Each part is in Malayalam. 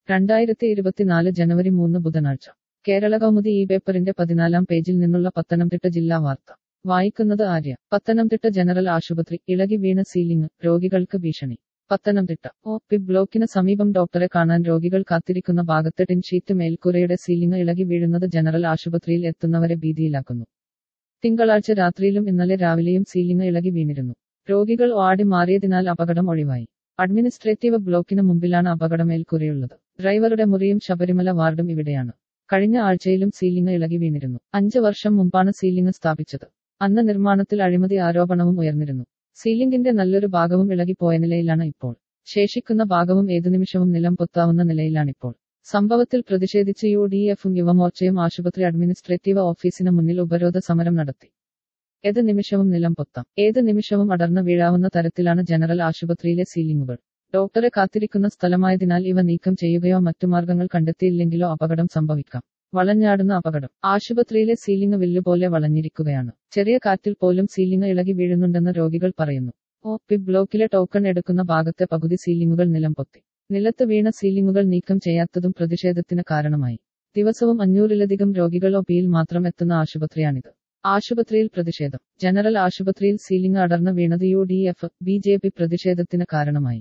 രണ്ടായിരത്തി ഇരുപത്തിനാല് ജനുവരി മൂന്ന് ബുധനാഴ്ച കേരള കൗമുദി ഈ പേപ്പറിന്റെ പതിനാലാം പേജിൽ നിന്നുള്ള പത്തനംതിട്ട ജില്ലാ വാർത്ത വായിക്കുന്നത് ആര്യ പത്തനംതിട്ട ജനറൽ ആശുപത്രി ഇളകി വീണ സീലിംഗ് രോഗികൾക്ക് ഭീഷണി പത്തനംതിട്ട ഒ പി ബ്ലോക്കിന് സമീപം ഡോക്ടറെ കാണാൻ രോഗികൾ കാത്തിരിക്കുന്ന ഭാഗത്ത് ടിൻ ഷീറ്റ് മേൽക്കൂരയുടെ സീലിംഗ് ഇളകി വീഴുന്നത് ജനറൽ ആശുപത്രിയിൽ എത്തുന്നവരെ ഭീതിയിലാക്കുന്നു തിങ്കളാഴ്ച രാത്രിയിലും ഇന്നലെ രാവിലെയും സീലിംഗ് ഇളകി വീണിരുന്നു രോഗികൾ ഓടി മാറിയതിനാൽ അപകടം ഒഴിവായി അഡ്മിനിസ്ട്രേറ്റീവ് ബ്ലോക്കിന് മുമ്പിലാണ് അപകടമേൽക്കുറയുള്ളത് ഡ്രൈവറുടെ മുറിയും ശബരിമല വാർഡും ഇവിടെയാണ് കഴിഞ്ഞ ആഴ്ചയിലും സീലിംഗ് ഇളകി വീണിരുന്നു അഞ്ച് വർഷം മുമ്പാണ് സീലിംഗ് സ്ഥാപിച്ചത് അന്ന് നിർമ്മാണത്തിൽ അഴിമതി ആരോപണവും ഉയർന്നിരുന്നു സീലിംഗിന്റെ നല്ലൊരു ഭാഗവും ഇളകിപ്പോയ നിലയിലാണ് ഇപ്പോൾ ശേഷിക്കുന്ന ഭാഗവും ഏതു നിമിഷവും നിലം പൊത്താവുന്ന നിലയിലാണിപ്പോൾ സംഭവത്തിൽ പ്രതിഷേധിച്ച് യു ഡി എഫും യുവമോർച്ചയും ആശുപത്രി അഡ്മിനിസ്ട്രേറ്റീവ് ഓഫീസിന് മുന്നിൽ ഉപരോധ സമരം നടത്തി ഏത് നിമിഷവും നിലം പൊത്താം ഏത് നിമിഷവും അടർന്നു വീഴാവുന്ന തരത്തിലാണ് ജനറൽ ആശുപത്രിയിലെ സീലിംഗുകൾ ഡോക്ടറെ കാത്തിരിക്കുന്ന സ്ഥലമായതിനാൽ ഇവ നീക്കം ചെയ്യുകയോ മറ്റു മാർഗങ്ങൾ കണ്ടെത്തിയില്ലെങ്കിലോ അപകടം സംഭവിക്കാം വളഞ്ഞാടുന്ന അപകടം ആശുപത്രിയിലെ സീലിംഗ് വില്ലുപോലെ വളഞ്ഞിരിക്കുകയാണ് ചെറിയ കാറ്റിൽ പോലും സീലിംഗ് ഇളകി വീഴുന്നുണ്ടെന്ന് രോഗികൾ പറയുന്നു ഒ പി ബ്ലോക്കിലെ ടോക്കൺ എടുക്കുന്ന ഭാഗത്തെ പകുതി സീലിംഗുകൾ നിലം പൊത്തി നിലത്ത് വീണ സീലിംഗുകൾ നീക്കം ചെയ്യാത്തതും പ്രതിഷേധത്തിന് കാരണമായി ദിവസവും അഞ്ഞൂറിലധികം രോഗികൾ ഒ പിയിൽ മാത്രം എത്തുന്ന ആശുപത്രിയാണിത് ആശുപത്രിയിൽ പ്രതിഷേധം ജനറൽ ആശുപത്രിയിൽ സീലിംഗ് അടർന്നു വീണത് U D F B J P പ്രതിഷേധത്തിന് കാരണമായി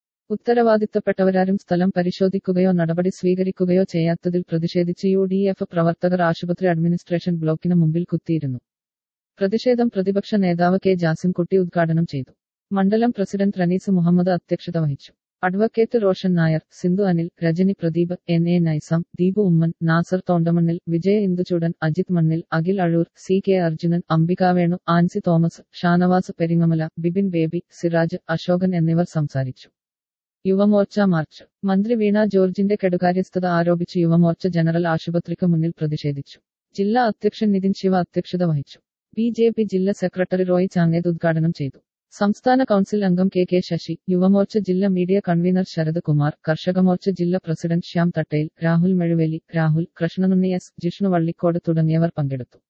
ഉത്തരവാദിത്തപ്പെട്ടവരാരും സ്ഥലം പരിശോധിക്കുകയോ നടപടി സ്വീകരിക്കുകയോ ചെയ്യാത്തതിൽ പ്രതിഷേധിച്ച് യു ഡി എഫ് പ്രവർത്തകർ ആശുപത്രി അഡ്മിനിസ്ട്രേഷൻ ബ്ലോക്കിന് മുമ്പിൽ കുത്തിയിരുന്നു പ്രതിഷേധം പ്രതിപക്ഷ നേതാവ് കെ ജാസിംകുട്ടി ഉദ്ഘാടനം ചെയ്തു മണ്ഡലം പ്രസിഡന്റ് റനീസ് മുഹമ്മദ് അധ്യക്ഷത വഹിച്ചു advocate Roshan Nair Sindhu Anil Rajani Pradeep N A Naisam Deepu Oommen Nasar Thondamannil Vijaya Induchoodan Ajith Mannil Akhil Azhoor C K Arjunan Ambikavenu Ancy Thomas Shanavas Peringamala Bibin Baby Siraj Asokan എന്നിവർ സംസാരിച്ചു യുവമോർച്ച മാർച്ച് മന്ത്രി വീണ ജോർജിന്റെ കെടുകാര്യസ്ഥത ആരോപിച്ച് യുവമോർച്ച ജനറൽ ആശുപത്രിക്ക് മുന്നിൽ പ്രതിഷേധിച്ചു ജില്ലാ അധ്യക്ഷൻ നിതിൻ ശിവ അധ്യക്ഷത വഹിച്ചു ബി ജെ പി ജില്ലാ സെക്രട്ടറി റോയ് ചാങ്ങേത് ഉദ്ഘാടനം ചെയ്തു സംസ്ഥാന കൗൺസിൽ അംഗം കെ കെ ശശി യുവമോർച്ച ജില്ലാ മീഡിയ കൺവീനർ ശരത് കുമാർ കർഷകമോർച്ച ജില്ലാ പ്രസിഡന്റ് ശ്യാം തട്ടേൽ രാഹുൽ മെഴുവേലി രാഹുൽ കൃഷ്ണനുണ്ണി എസ് ജിഷ്ണു വള്ളിക്കോട് തുടങ്ങിയവർ പങ്കെടുത്തു